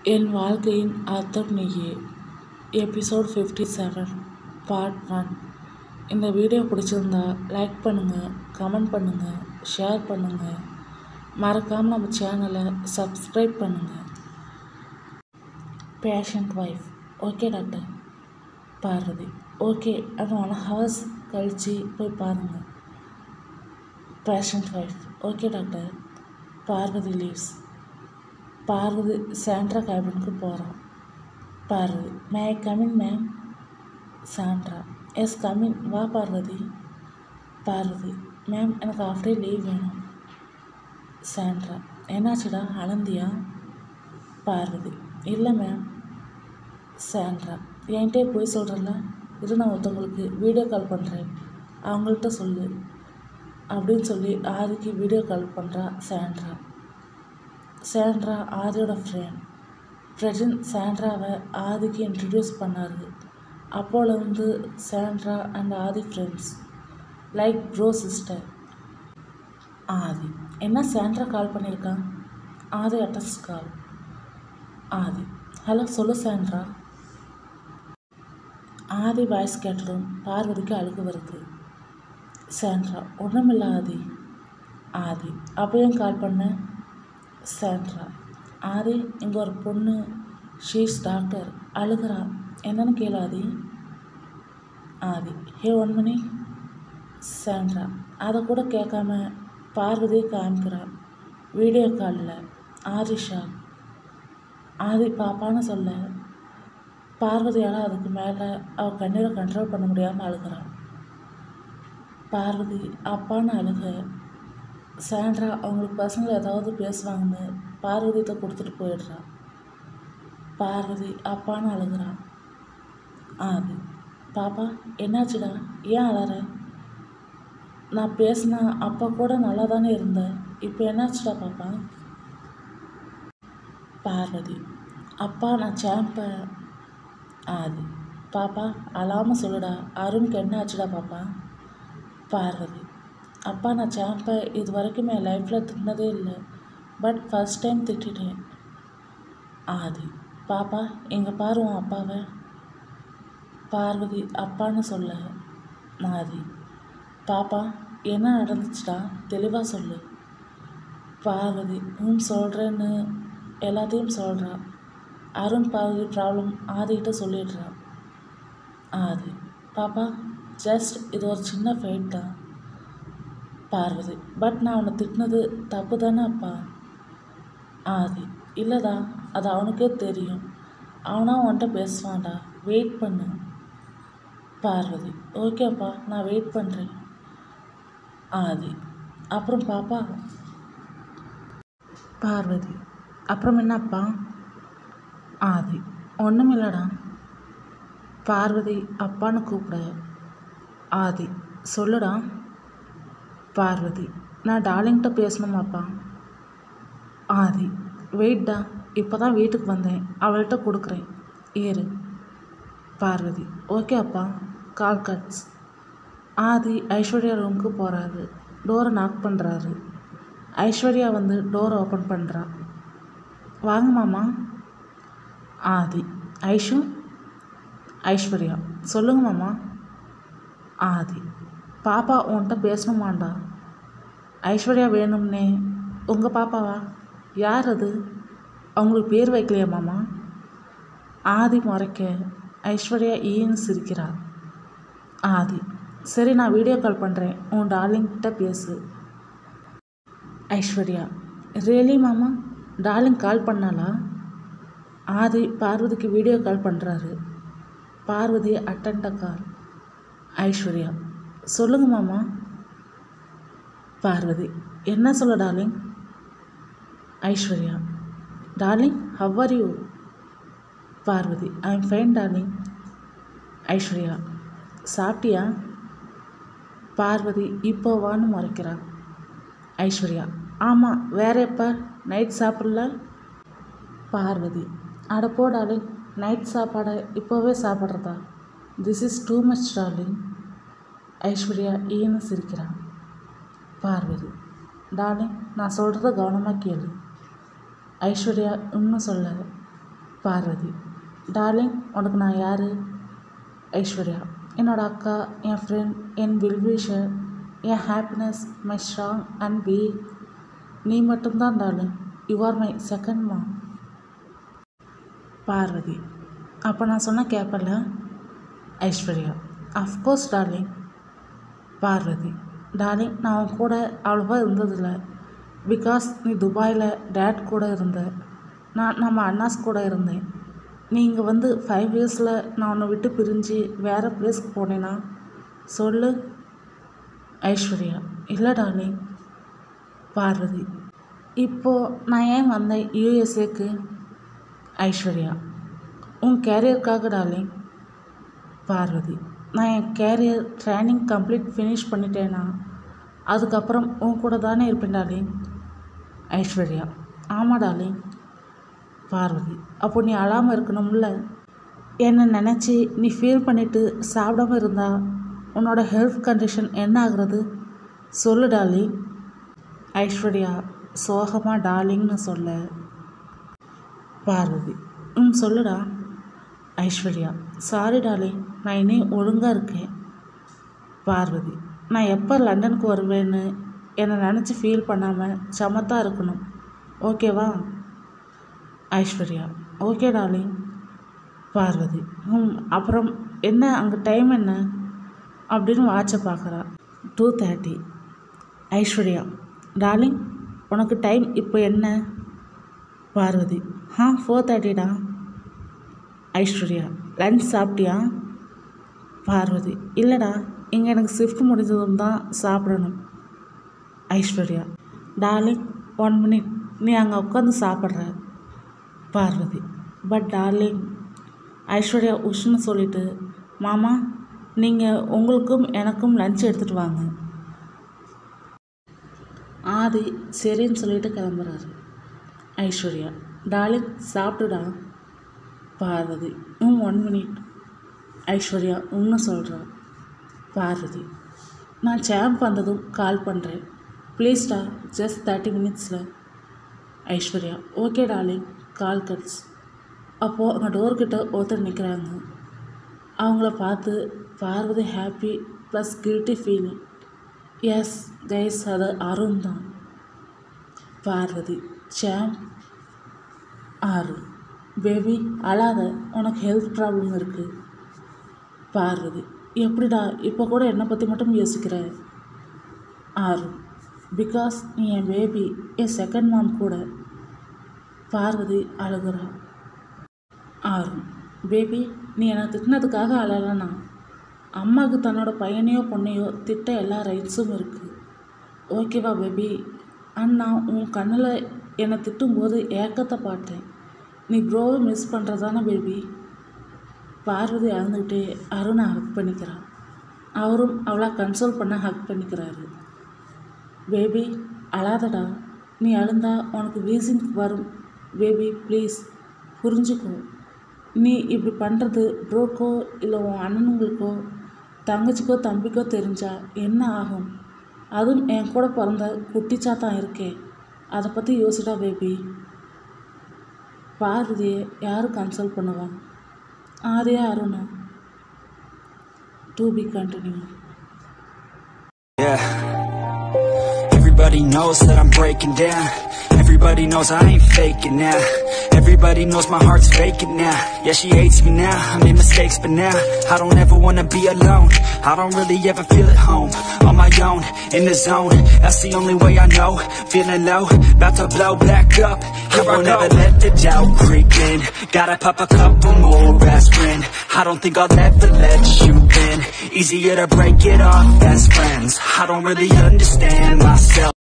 என் வாழ்க்கையின் அர்த்தம் நீயே episode fifty seven part one இந்த வீடியோ பிடிச்சிருந்தா லைக் பண்ணுங்கள் கமெண்ட் பண்ணுங்கள் ஷேர் பண்ணுங்கள் மறக்காமல் நம்ம சேனலை சப்ஸ்கிரைப் பண்ணுங்கள் patient wife okay doctor Parvathi okay அது ஒன் ஹவர்ஸ் கழித்து போய் பாருங்கள் patient wife okay doctor Parvathi leaves Parvathi Sandra கேபினுக்கு போகிறான் Parvathi may I come in ma'am Sandra yes come in வா பார்வதி பார்வதி மேம் எனக்கு ஆஃப் டே லீவ் வேணும் சாண்ட்ரா என்னாச்சுடா அனந்தியா பார்வதி இல்லை மேம் சாண்ட்ரா என்கிட்டே போய் சொல்கிறல இது நான் ஒருத்தவங்களுக்கு வீடியோ கால் பண்ணுறேன் அவங்கள்ட்ட சொல்லு அப்படின்னு சொல்லி ஆதிக்கு வீடியோ கால் பண்ணுறா சாண்ட்ரா சாண்ட்ரா ஆதியோட ஃப்ரெண்ட் பிரஜன் சாண்ட்ராவை ஆதிக்கு இன்ட்ரடியூஸ் பண்ணார் அப்போலேருந்து Sandra and Aadhi friends like bro sister Aadhi என்ன சாண்ட்ரா கால் பண்ணியிருக்கான் Aadhi attends call Aadhi hello சொல்லு சாண்ட்ரா ஆதி வாய்ஸ் கேட்டதும் பார்வதிக்கு அழுகு வருது சாண்ட்ரா ஒன்றுமில்ல ஆதி ஆதி அப்பயும் கால் பண்ண சாண்ட்ரா ஆதி இங்கே ஒரு பொண்ணு ஷீஸ் டாக்டர் அழுகிறா என்னன்னு கேளு ஆதி ஆதி ஹே ஒன் மணி சாண்ட்ரா அதை கூட கேட்காம பார்வதியை காமிக்கிறா வீடியோ காலில் ஆதிஷா ஆதி பாப்பான்னு சொல்ல பார்வதியால் அதுக்கு மேலே அவள் கண்ணீரை கண்ட்ரோல் பண்ண முடியாமல் அழுகிறான் பார்வதி அப்பான்னு அழுக சாண்ட்ரா அவங்களுக்கு பசங்க ஏதாவது பேசுவாங்கன்னு பார்வதிகிட்ட கொடுத்துட்டு போயிடுறா பார்வதி அப்பான்னு அழுகிறான் ஆதி பாப்பா என்னாச்சுடா ஏன் அழற நான் பேசினா அப்பா கூட நல்லா தானே இருந்தேன் இப்போ என்னாச்சுடா பாப்பா பார்வதி அப்பா நான் சாம்பை ஆதி பாப்பா அழாமல் சொல்லுடா அருணுக்கு என்ன ஆச்சுடா பாப்பா பார்வதி அப்பா நான் சாம்பை இது வரைக்கும் என் லைஃப்பில் திட்டினதே இல்லை பட் ஃபஸ்ட் டைம் திட்டிட்டேன் ஆதி பாப்பா எங்கே பாரு உன் அப்பாவை பார்வதி அப்பான்னு சொல்ல ஆதி பாப்பா என்ன நடந்துச்சுடா தெளிவாக சொல்லு பார்வதி ம் சொல்கிறேன்னு எல்லாத்தையும் சொல்கிறா அருண் பார்வதி ப்ராப்ளம் ஆதிக்கிட்ட சொல்லிடுறா ஆதி பாப்பா ஜஸ்ட் இது ஒரு சின்ன ஃபைட் தான் பார்வதி பட் நான் அவனை திட்டினது தப்பு தானே அப்பா ஆதி இல்லைடா அது அவனுக்கே தெரியும் அவனா உன்கிட்ட பேசுவான்டா வெயிட் பண்ணு பார்வதி ஓகேப்பா நான் வெயிட் பண்ணுறேன் ஆதி அப்புறம் பாப்பா பார்வதி அப்புறம் என்னப்பா ஆதி ஒன்றும் இல்லைடா பார்வதி அப்பான்னு கூப்பிட ஆதி சொல்லுடா பார்வதி நான் டார்லிங்கிட்ட பேசணுமாப்பா ஆதி வெயிட்டா இப்போ தான் வீட்டுக்கு வந்தேன் அவள்கிட்ட கொடுக்குறேன் ஏறு பார்வதி ஓகே அப்பா கால் கட்ஸ் ஆதி ஐஸ்வர்யா ரூமுக்கு போகிறாரு டோரை நாக் பண்ணுறாரு ஐஸ்வர்யா வந்து டோரை ஓப்பன் பண்ணுறா வாங்க மாமா ஆதி ஐஷு ஐஸ்வர்யா சொல்லுங்க மாமா ஆதி பாப்பா உன்கிட்ட பேசணுமாண்டா ஐஸ்வர்யா வேணும்னே உங்கள் பாப்பாவா யார் அது அவங்களுக்கு பேர் வைக்கலையா மாமா ஆதி முறைக்க ஐஸ்வர்யா ஈன்னு சிரிக்கிறா ஆதி சரி நான் வீடியோ கால் பண்ணுறேன் உன் டார்லிங்கிட்ட பேசு ஐஸ்வர்யா ரியலி மாமா டார்லிங் கால் பண்ணாலா ஆதி பார்வதிக்கு வீடியோ கால் பண்ணுறாரு பார்வதி அட்டன்ட கால் ஐஸ்வர்யா சொல்லுங்க மாமா பார்வதி என்ன சொல்ல darling Aishwarya darling how are you Parvathi I am fine darling Aishwarya சாப்பிட்டியா பார்வதி இப்போ வான்னு முறைக்கிறா ஐஸ்வர்யா ஆமாம் வேற எப்போ நைட் சாப்பிடல பார்வதி அட போ டார்லிங் நைட் சாப்பாடை இப்போவே சாப்பிட்றதா this is too much darling Aishwarya ஈன்னு சிரிக்கிறான் பார்வதி டார்லிங் நான் சொல்கிறத கவனமாக கேளு ஐஸ்வர்யா இன்னும் சொல்ல பார்வதி டார்லிங் உனக்கு நான் யார் ஐஸ்வர்யா என்னோட அக்கா என் ஃப்ரெண்ட் என் வில்விஷர் என் ஹாப்பினஸ் மை ஸ்ட்ராங் அண்ட் பி நீ மட்டும்தான் darling you are my second மா பார்வதி அப்போ நான் சொன்ன கேட்பல Aishwarya of course darling Parvathi darling நான் உன் கூட அவ்வளோவா இருந்ததில்லை பிகாஸ் நீ துபாயில் டேட் கூட இருந்த நான் நம்ம அண்ணாஸ் கூட இருந்தேன் நீ இங்கே வந்து ஃபைவ் இயர்ஸில் நான் உன்னை விட்டு பிரிஞ்சு வேறு பிளேஸ்க்கு போனேன்னா சொல்லு ஐஸ்வர்யா இல்லை டார்லிங் பார்வதி இப்போது நான் ஏன் வந்தேன் யூஎஸ்ஏக்கு ஐஸ்வர்யா உன் கேரியருக்காக டார்லிங் பார்வதி நான் என் கேரியர் ட்ரைனிங் கம்ப்ளீட் ஃபினிஷ் பண்ணிட்டேனா அதுக்கப்புறம் உன் கூட தானே இருப்பேன் டார்லிங் ஐஸ்வர்யா ஆமாம் டார்லிங் பார்வதி அப்போ நீ அழாமல் இருக்கணும்ல என்னை நினச்சி நீ ஃபீல் பண்ணிவிட்டு சாப்பிடாம இருந்தா உன்னோட ஹெல்த் கண்டிஷன் என்ன ஆகுறது சொல்லு டார்லிங் ஐஸ்வர்யா சோகமாக டார்லிங்னு சொல்ல பார்வதி ம் சொல்லுடா ஐஸ்வர்யா சாரி டார்லிங் நான் இனி ஒழுங்காக இருக்கேன் பார்வதி நான் எப்போ லண்டனுக்கு வருவேன்னு என்னை நினச்சி ஃபீல் பண்ணாமல் சமத்தாக இருக்கணும் ஓகேவா ஐஸ்வர்யா ஓகே டார்லிங் பார்வதி ம் அப்புறம் என்ன அங்கே டைம் என்ன அப்படின்னு வாட்சை பார்க்குறா டூ தேர்ட்டி ஐஸ்வர்யா டார்லிங் உனக்கு டைம் இப்போ என்ன பார்வதி ஆ ஃபோர் தேர்ட்டிடா ஐஸ்வர்யா லஞ்ச் சாப்பிட்டியா பார்வதி இல்லைடா இங்கே எனக்கு ஷிஃப்ட் முடிஞ்சதும் தான் சாப்பிடணும் ஐஸ்வர்யா டார்லிங் ஒன் மினிட் நீ அங்கே உட்காந்து சாப்பிட்ற பார்வதி பட் டார்லிங் ஐஸ்வர்யா உஷ்னு சொல்லிட்டு மாமா நீங்கள் உங்களுக்கும் எனக்கும் லஞ்ச் எடுத்துகிட்டு வாங்க ஆதி சரின்னு சொல்லிட்டு கிளம்புறாரு ஐஸ்வர்யா டார்லிங் சாப்பிட்டுடா பார்வதி ம் ஒன் மினிட் ஐஸ்வர்யா இன்னும் சொல்கிறா பார்வதி நான் சேம்ப் வந்ததும் கால் பண்ணுறேன் ப்ளீஸ்டா ஜஸ்ட் தேர்ட்டி மினிட்ஸில் Aishwarya okay darling call cuts அப்போது அங்கே டோர்கிட்ட ஒருத்தர் நிற்கிறாங்க அவங்கள பார்த்து Parvathi happy plus guilty feeling yes guys அது அருண் தான் பார்வதி சாம் ஆறு பேபி அழாத உனக்கு ஹெல்த் ப்ராப்ளம் இருக்குது பார்வதி எப்படிடா இப்போ கூட என்னை பற்றி மட்டும் யோசிக்கிற ஆறு பிகாஸ் நீ என் பேபி என் செகண்ட் மாம் கூட பார்வதி அழுகிறா ஆறு பேபி நீ என்னை திட்டினதுக்காக அழலனா அம்மாவுக்கு தன்னோட பையனையோ பொண்ணையோ திட்ட எல்லா ரைட்ஸும் இருக்குது ஓகேவா பேபி அண்ணா உன் கண்ணில் என்னை திட்டும்போது ஏக்கத்தை பார்த்தேன் நீ ப்ரோவை மிஸ் பண்ணுறதானே பேபி பார்வதி அழுந்துக்கிட்டே அருணை ஹக் பண்ணிக்கிறான் அவரும் அவளை கன்சோல் பண்ண ஹக் பண்ணிக்கிறாரு பேபி அழாதடா நீ அழுந்தா உனக்கு வீசிங் வரும் பேபி ப்ளீஸ் புரிஞ்சுக்கோ நீ இப்படி பண்ணுறது ப்ரோக்கோ இல்லை உன் அண்ணனுங்களுக்கோ தங்கச்சிக்கோ தம்பிக்கோ தெரிஞ்சா என்ன ஆகும் அதுவும் என் கூட பிறந்த குட்டிச்சா தான் இருக்கே அதை பற்றி யோசிடா பேபி பார்வதியை யார் கன்சல்ட் பண்ணுவா Arya Aruna to be continue Yeah. Everybody knows that I'm breaking down. Everybody knows I ain't faking now. Everybody knows my heart's faking now. Yeah, she hates me now. I made mistakes, but now I don't ever wanna be alone. I don't really ever feel at home. On my own, in the zone. That's the only way I know. Feeling low, about to blow back up. I won't ever let the doubt creep in. Gotta pop a couple more aspirin. I don't think I'll ever let you in. Easier to break it off best friends. I don't really understand myself.